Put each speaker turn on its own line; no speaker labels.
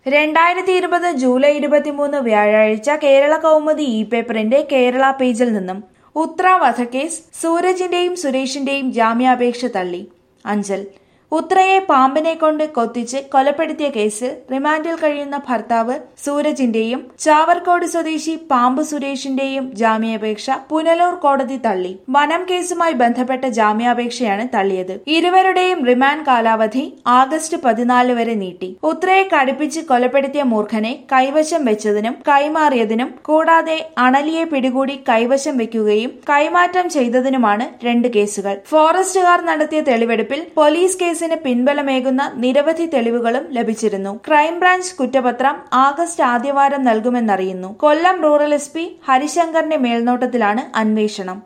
രണ്ടായിരത്തി ഇരുപത് ജൂലൈ ഇരുപത്തിമൂന്ന് വ്യാഴാഴ്ച കേരള കൗമുദി ഇ പേപ്പറിന്റെ കേരള പേജിൽ നിന്നും ഉത്ര വധക്കേസ് സൂരജിന്റെയും സുരേഷിന്റെയും ജാമ്യാപേക്ഷ തള്ളി അഞ്ചൽ ഉത്രയെ പാമ്പിനെ കൊണ്ട് കൊത്തിച്ച് കൊലപ്പെടുത്തിയ കേസിൽ റിമാൻഡിൽ കഴിയുന്ന ഭർത്താവ് സൂരജിന്റെയും ചാവർക്കോട് സ്വദേശി പാമ്പ് സുരേഷിന്റെയും ജാമ്യാപേക്ഷ പുനലൂർ കോടതി തള്ളി വനം കേസുമായി ബന്ധപ്പെട്ട ജാമ്യാപേക്ഷയാണ് തള്ളിയത് ഇരുവരുടെയും റിമാൻഡ് കാലാവധി ആഗസ്റ്റ് പതിനാല് വരെ നീട്ടി ഉത്രയെ കടുപ്പിച്ച് കൊലപ്പെടുത്തിയ മൂർഖനെ കൈവശം വെച്ചതിനും കൈമാറിയതിനും കൂടാതെ അണലിയെ പിടികൂടി കൈവശം വെക്കുകയും കൈമാറ്റം ചെയ്തതിനുമാണ് രണ്ട് കേസുകൾ ഫോറസ്റ്റുകാർ നടത്തിയ തെളിവെടുപ്പിൽ പോലീസ് കേസിന് പിൻബലമേകുന്ന നിരവധി തെളിവുകളും ലഭിച്ചിരുന്നു ക്രൈംബ്രാഞ്ച് കുറ്റപത്രം ആഗസ്റ്റ് ആദ്യവാരം നൽകുമെന്നറിയുന്നു കൊല്ലം റൂറൽ എസ് പി ഹരിശങ്കറിന്റെ മേൽനോട്ടത്തിലാണ് അന്വേഷണം